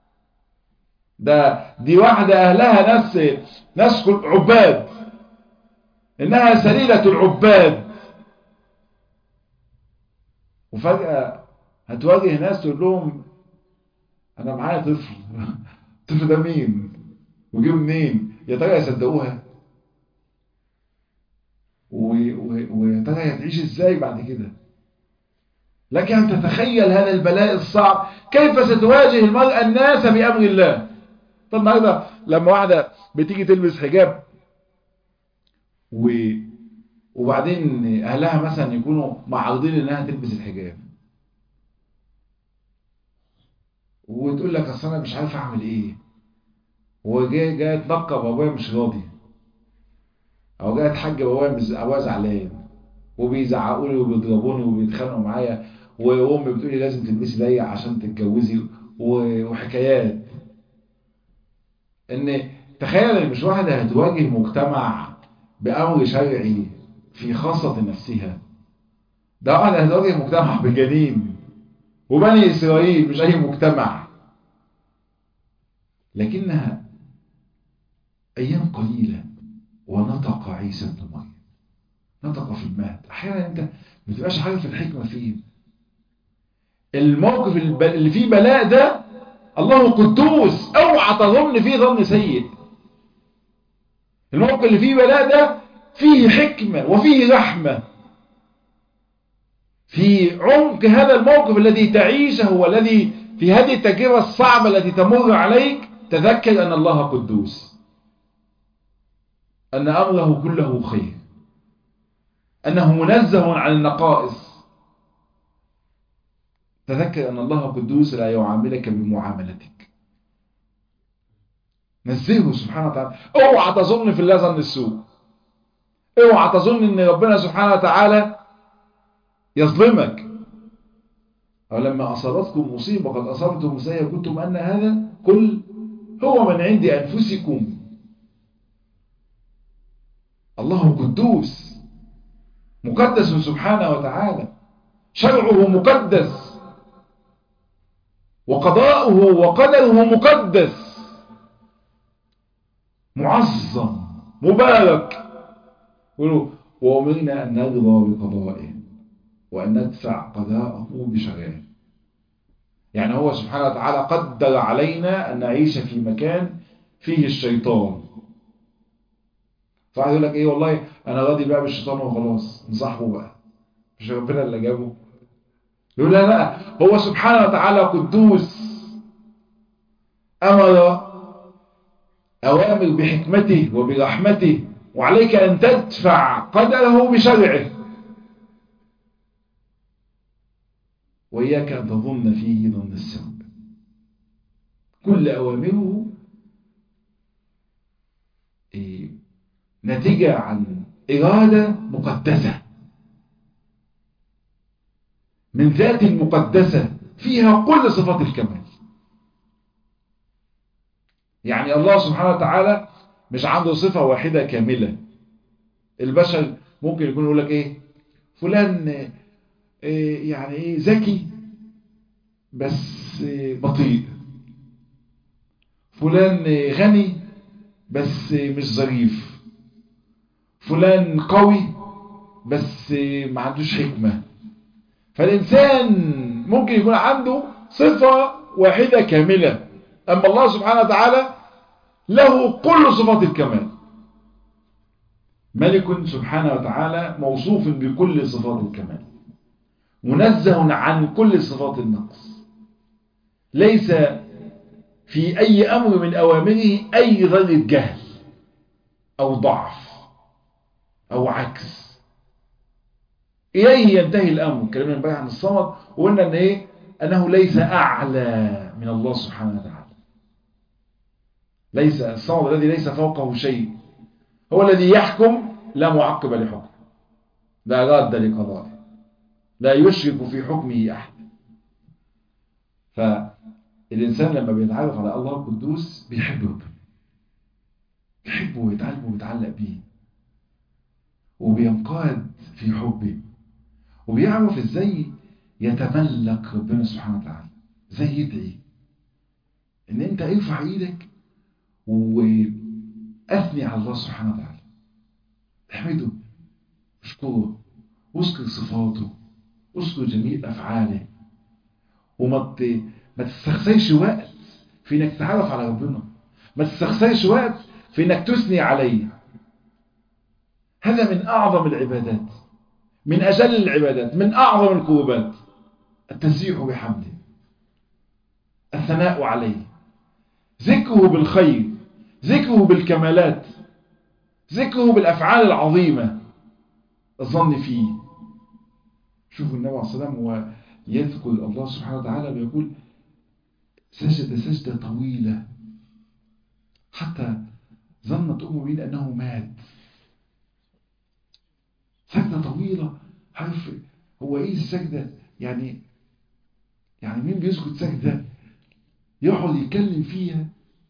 ده دي واحدة أهلها ناس ناس عباد إنها سليلة العباد وفجأة هتواجه ناس تقول لهم أنا معايا طفل الطفل ده مين وجيب منين يا ترى يصدقوها ويا ترى هتعيش ازاي بعد كده لك أن تتخيل هذا البلاء الصعب كيف ستواجه المرأة الناس بأمر الله طب النهارده لما واحدة بتيجي تلبس حجاب و... وبعدين أهلها مثلا يكونوا معارضين إنها تلبس الحجاب وتقول لك أصل أنا مش عارف أعمل إيه وجاي جاي اتنقب أبويا مش راضي أو جاي اتحجب أبويا أبويا زعلان وبيزعقوا لي وبيضربوني وبيتخانقوا معايا وامي بتقولي لازم تلبسي ضيق عشان تتجوزي وحكايات ان تخيل ان مش واحدة هتواجه مجتمع بأمر شرعي في خاصة نفسها ده واحدة هتواجه مجتمع بجنين وبني إسرائيل مش أي مجتمع لكنها أيام قليلة ونطق عيسى بن مريم نطق في المهد أحيانا أنت ما تبقاش عارف الحكمة فين الموقف اللي فيه بلاء ده الله قدوس اوعى تظن فيه ظن سيء الموقف اللي فيه بلاء ده فيه حكمة وفيه رحمة في عمق هذا الموقف الذي تعيشه والذي في هذه التجربة الصعبة التي تمر عليك تذكر أن الله قدوس أن أمره كله خير أنه منزه عن النقائص تذكر أن الله قدوس لا يعاملك بمعاملتك نزهه سبحانه وتعالى اوعى تظن في الله ظن السوء اوعى تظن ان ربنا سبحانه وتعالى يظلمك أو لما أصابتكم مصيبة قد أصابتم مسيئة كنتم أن هذا كل هو من عند أنفسكم الله قدوس مقدس سبحانه وتعالى شرعه مقدس وقضاؤه وقدره مقدس معظم مبارك وأمرنا أن نرضى بقضائه وأن ندفع قضاءه بشرعه يعني هو سبحانه وتعالى قدر علينا أن نعيش في مكان فيه الشيطان فواحد يقول لك ايه والله انا راضي بقى بالشيطان وخلاص نصاحبه بقى مش ربنا اللي جابه يقول لا لا هو سبحانه وتعالى قدوس امر اوامر بحكمته وبرحمته وعليك ان تدفع قدره بشرعه وإياك أن تظن فيه ظن السوء كل أوامره إيه نتيجة عن إرادة مقدسة من ذات مقدسة فيها كل صفات الكمال يعني الله سبحانه وتعالى مش عنده صفة واحدة كاملة البشر ممكن يكون يقول لك ايه فلان إيه يعني ايه ذكي بس بطيء فلان غني بس مش ظريف فلان قوي بس ما عندوش حكمة فالإنسان ممكن يكون عنده صفة واحدة كاملة أما الله سبحانه وتعالى له كل صفات الكمال ملك سبحانه وتعالى موصوف بكل صفات الكمال منزه عن كل صفات النقص ليس في أي أمر من أوامره أي ذرة جهل أو ضعف أو عكس إليه ينتهي الأمر كلمنا نبقى عن الصمد وقلنا أن إيه أنه ليس أعلى من الله سبحانه وتعالى ليس الصمد الذي ليس فوقه شيء هو الذي يحكم لا معقب لحكم لا راد لقضائه لا يشرك في حكمه أحد فالإنسان لما بيتعرف على الله القدوس بيحب ربنا بيحبه ويتعلم ويتعلق بيه وبينقاد في حبه وبيعرف ازاي يتملك ربنا سبحانه وتعالى ازاي يدعي ان انت ارفع ايدك واثني على الله سبحانه وتعالى احمده اشكره واذكر صفاته اذكر جميل افعاله وما ما تستخسرش وقت في انك تتعرف على ربنا ما تستخسرش وقت في انك تثني عليه هذا من اعظم العبادات من اجل العبادات من اعظم القربات التسبيح بحمده الثناء عليه ذكره بالخير ذكره بالكمالات ذكره بالافعال العظيمه الظن فيه شوفوا النبي عليه الصلاه والسلام هو يذكر الله سبحانه وتعالى بيقول سجد سجدة طويلة حتى ظنت أم مين أنه مات سجدة طويلة عارف هو إيه السجدة يعني يعني مين بيسجد سجدة يقعد يتكلم فيها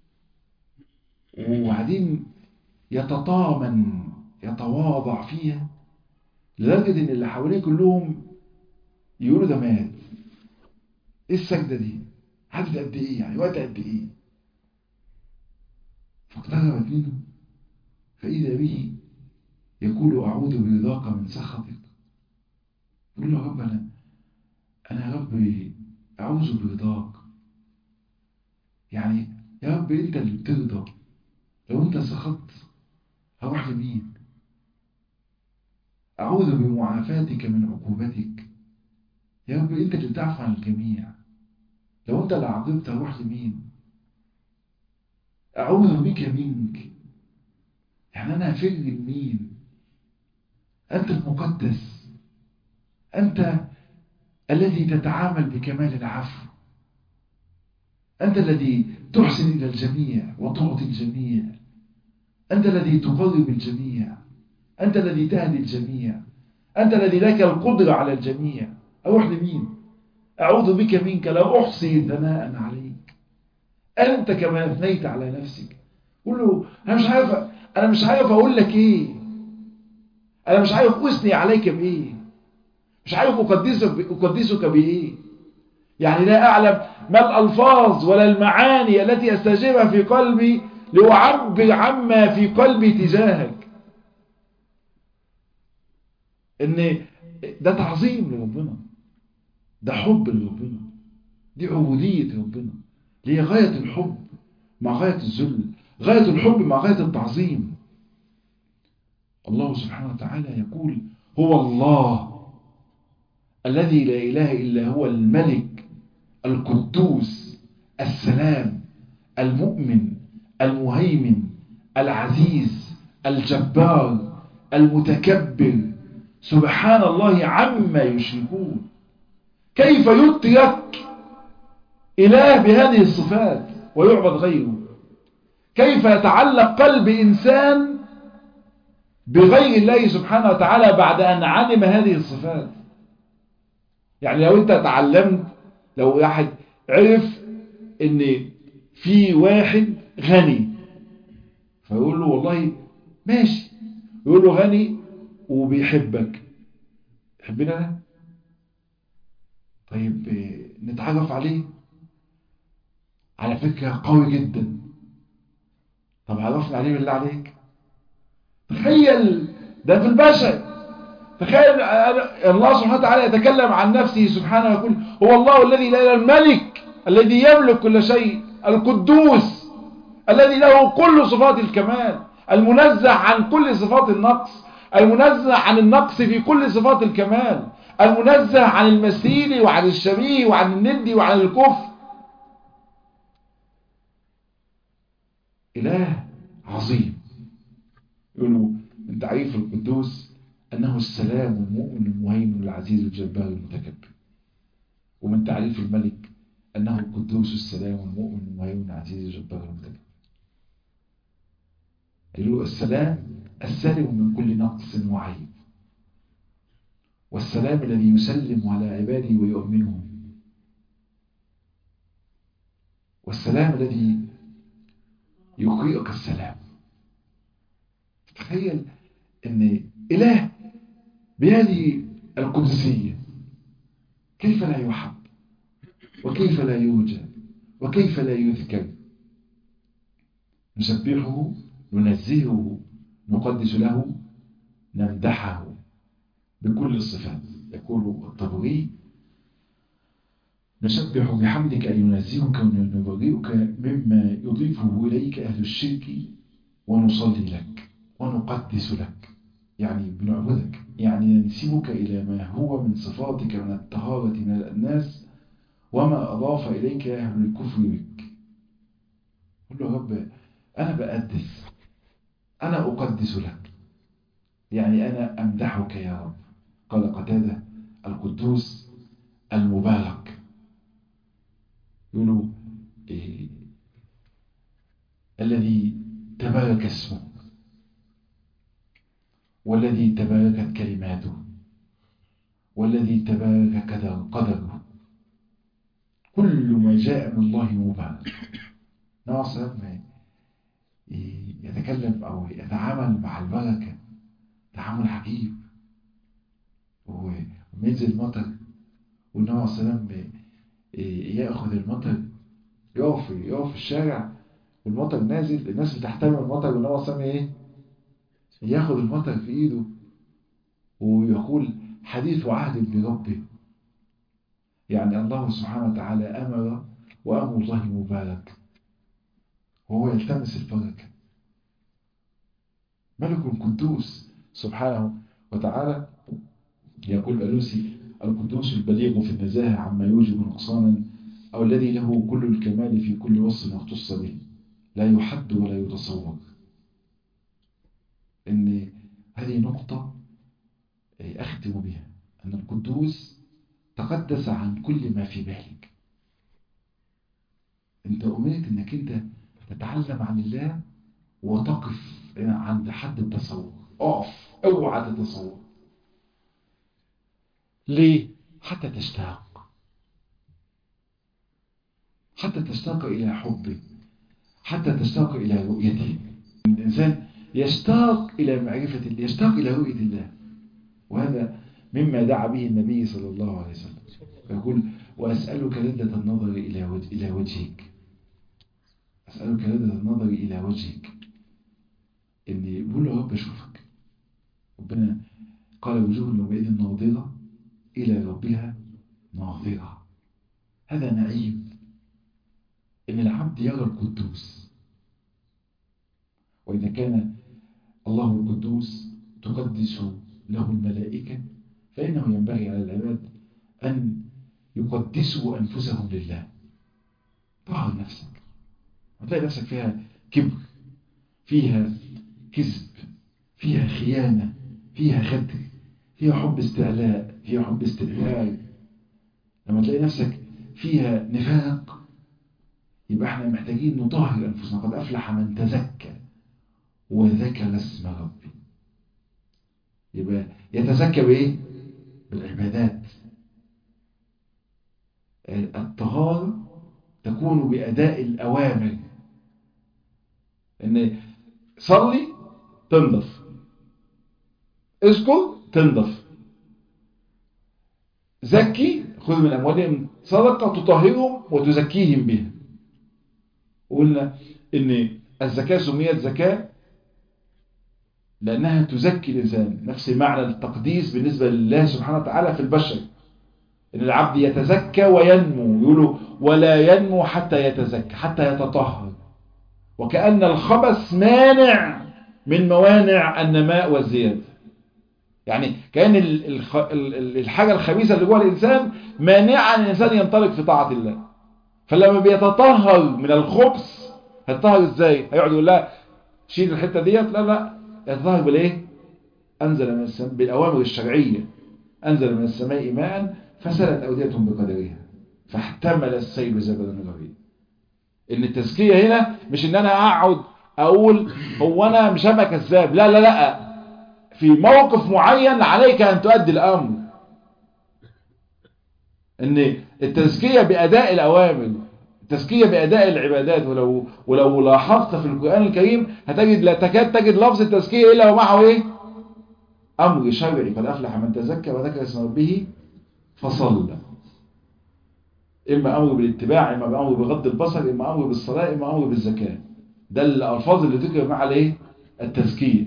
وبعدين يتطامن يتواضع فيها لدرجة ان اللي حواليه كلهم يقولوا ده مات ايه السجدة دي عدد قد ايه يعني وقت قد ايه فاقتربت منه فإذا به يقول أعوذ برضاك من سخطك يقول له يا رب أنا أنا يا رب أعوذ برضاك يعني يا رب أنت اللي بترضى لو أنت سخطت هروح لمين أعوذ بمعافاتك من عقوبتك يا رب انت اللي تعفو عن الجميع لو انت اللي عاقبت اروح لمين اعوذ بك منك يعني انا هفر لمين انت المقدس انت الذي تتعامل بكمال العفو انت الذي تحسن الى الجميع وتعطي الجميع انت الذي تقرب الجميع انت الذي تهدي الجميع انت الذي لك القدره على الجميع اروح لمين أعوذ بك منك لا أحصي ثناء عليك أنت كما أثنيت على نفسك قول له أنا مش عارف أنا مش عارف أقول لك إيه أنا مش عارف أثني عليك بإيه مش عارف أقدسك أقدسك بإيه يعني لا أعلم ما الألفاظ ولا المعاني التي أستجيبها في قلبي لأعبر عما في قلبي تجاهك إن ده تعظيم لربنا ده حب لربنا دي عبودية ربنا دي غاية الحب مع غاية الذل غاية الحب مع غاية التعظيم الله سبحانه وتعالى يقول هو الله الذي لا إله إلا هو الملك القدوس السلام المؤمن المهيمن العزيز الجبار المتكبر سبحان الله عما يشركون كيف يترك إله بهذه الصفات ويعبد غيره كيف يتعلق قلب إنسان بغير الله سبحانه وتعالى بعد أن علم هذه الصفات يعني لو أنت تعلمت لو واحد عرف أن في واحد غني فيقول له والله ماشي يقول له غني وبيحبك تحبنا أنا طيب نتعرف عليه على فكرة قوي جدا طب عرفنا عليه بالله عليك تخيل ده في البشر تخيل الله سبحانه وتعالى يتكلم عن نفسه سبحانه ويقول هو الله الذي لا اله الملك الذي يملك كل شيء القدوس الذي له كل صفات الكمال المنزه عن كل صفات النقص المنزه عن النقص في كل صفات الكمال المنزه عن المثيل وعن الشبيه وعن الند وعن الكفر إله عظيم يقولوا من تعريف القدوس أنه السلام المؤمن المهيمن العزيز الجبار المتكبر ومن تعريف الملك أنه القدوس السلام المؤمن المهيمن العزيز الجبار المتكبر يقولوا السلام السالم من كل نقص وعيب والسلام الذي يسلم على عباده ويؤمنهم والسلام الذي يقرئك السلام تخيل ان اله بهذه القدسية كيف لا يحب وكيف لا يوجد وكيف لا يذكر نسبحه ننزهه نقدس له نمدحه بكل الصفات يقول الطبري نسبح بحمدك أن ننزهك ونبرئك مما يضيفه إليك أهل الشرك ونصلي لك ونقدس لك يعني بنعبدك يعني ننسبك إلى ما هو من صفاتك من الطهارة من الناس وما أضاف إليك أهل الكفر بك قل له رب أنا بقدس أنا أقدس لك يعني أنا أمدحك يا رب قال قتادة القدوس المبارك يقولوا إيه الذي تبارك اسمه والذي تباركت كلماته والذي تبارك قدره كل ما جاء من الله مبارك ناصر يتكلم أو يتعامل مع البركة تعامل عجيب وينزل مطر والنبي صلى الله عليه وسلم ياخذ المطر يقف يقف في الشارع والمطر نازل الناس بتحترم المطر والنبي صلى الله عليه وسلم ايه ياخذ المطر في ايده ويقول حديث عهد بربه يعني الله سبحانه وتعالى امر وامر الله مبارك وهو يلتمس البركه ملك قدوس سبحانه وتعالى يقول الألوسي القدوس البليغ في النزاهة عما يوجب نقصانا أو الذي له كل الكمال في كل وصف اختص به لا يحد ولا يتصور إن هذه نقطة أختم بها أن القدوس تقدس عن كل ما في بالك أنت أمرت أنك أنت تتعلم عن الله وتقف عند حد التصور اقف اوعى تتصور ليه حتى تشتاق حتى تشتاق إلى حبه حتى تشتاق إلى رؤيته الإنسان يشتاق إلى معرفة الله يشتاق إلى رؤية الله وهذا مما دعا به النبي صلى الله عليه وسلم يقول وأسألك لذة النظر إلى وجه إلى وجهك أسألك لذة النظر إلى وجهك إني بقول له رب أشوفك ربنا قال وجوه يومئذ ناظرة إلى ربها ناظرة هذا نعيم إن العبد يرى القدوس وإذا كان الله القدوس تقدس له الملائكة فإنه ينبغي على العباد أن يقدسوا أنفسهم لله طهر نفسك هتلاقي نفسك فيها كبر فيها كذب فيها خيانة فيها غدر فيها حب استعلاء فيها حب استئثار لما تلاقي نفسك فيها نفاق يبقى احنا محتاجين نطهر أنفسنا قد أفلح من تزكى وذكر اسم ربي يبقى يتزكى بإيه؟ بالعبادات الطهارة تكون بأداء الأوامر إن صلي تنضف اذكر تنضف زكي خذ من أموالهم صدقة تطهرهم وتزكيهم بها قلنا إن الزكاة سميت زكاة لأنها تزكي الإنسان نفس معنى التقديس بالنسبة لله سبحانه وتعالى في البشر إن العبد يتزكى وينمو يقولوا ولا ينمو حتى يتزكى حتى يتطهر وكأن الخبث مانع من موانع النماء والزيادة يعني كأن الحاجة الخبيثة اللي جوه الإنسان مانعة أن الإنسان ينطلق في طاعة الله فلما بيتطهر من الخبث هيتطهر ازاي هيقعد يقول لها شيل الحتة ديت لا لا يتطهر بالايه أنزل من السماء بالأوامر الشرعية أنزل من السماء ماء فسلت أوديتهم بقدرها فاحتمل السيل زبدا غريب ان التزكية هنا مش ان انا اقعد اقول هو انا مش هبقى كذاب لا لا لا في موقف معين عليك ان تؤدي الامر ان التزكية باداء الاوامر التزكية باداء العبادات ولو ولو لاحظت في القرآن الكريم هتجد لا تكاد تجد لفظ التزكية الا ومعه ايه امر شرعي قد افلح من تزكى وذكر اسم ربه فصلى إما أمر بالاتباع إما أمر بغض البصر إما أمر بالصلاة إما أمر بالزكاة ده الألفاظ اللي ذكر مع الايه التزكية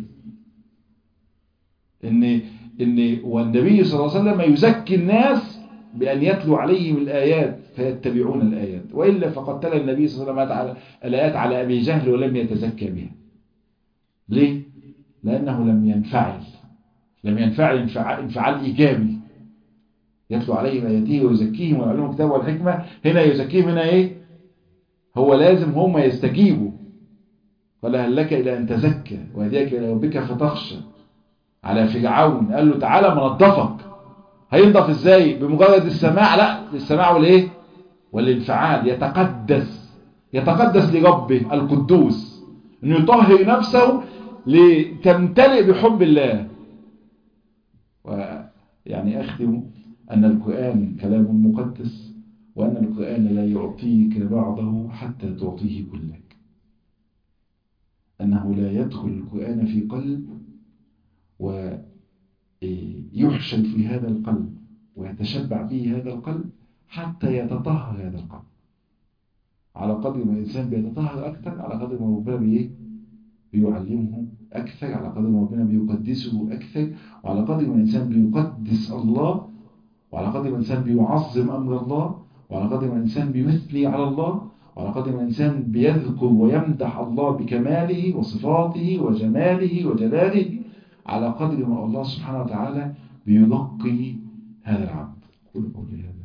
إن إن والنبي صلى الله عليه وسلم يزكي الناس بأن يتلو عليهم الآيات فيتبعون الآيات وإلا فقد تلا النبي صلى الله عليه وسلم الآيات على أبي جهل ولم يتزكى بها ليه؟ لأنه لم ينفعل لم ينفعل انفعال إيجابي يتلو عليهم آياته ويزكيهم ويعلمهم الكتاب والحكمة هنا يزكيهم هنا إيه هو لازم هم يستجيبوا قال هل لك إلى أن تزكى وهديك إلى ربك فتخشى على فرعون قال له تعالى منظفك هينضف ازاي بمجرد السماع لا السماع والايه والانفعال يتقدس يتقدس لربه القدوس انه يطهر نفسه لتمتلئ بحب الله ويعني اختم أن القرآن كلام مقدس وأن القرآن لا يعطيك بعضه حتى تعطيه كلك أنه لا يدخل القرآن في قلب ويحشد في هذا القلب ويتشبع به هذا القلب حتى يتطهر هذا القلب على قدر ما الإنسان بيتطهر أكثر على قدر ما ربنا بإيه بيعلمه أكثر على قدر ما ربنا بيقدسه أكثر وعلى قدر ما الإنسان بيقدس الله وعلى قدر ما الإنسان بيعظم أمر الله وعلى قدر ما الإنسان بيثني على الله وعلى قدر ما الإنسان بيذكر ويمدح الله بكماله وصفاته وجماله وجلاله على قدر ما الله سبحانه وتعالى بينقي هذا العبد أقول قولي هذا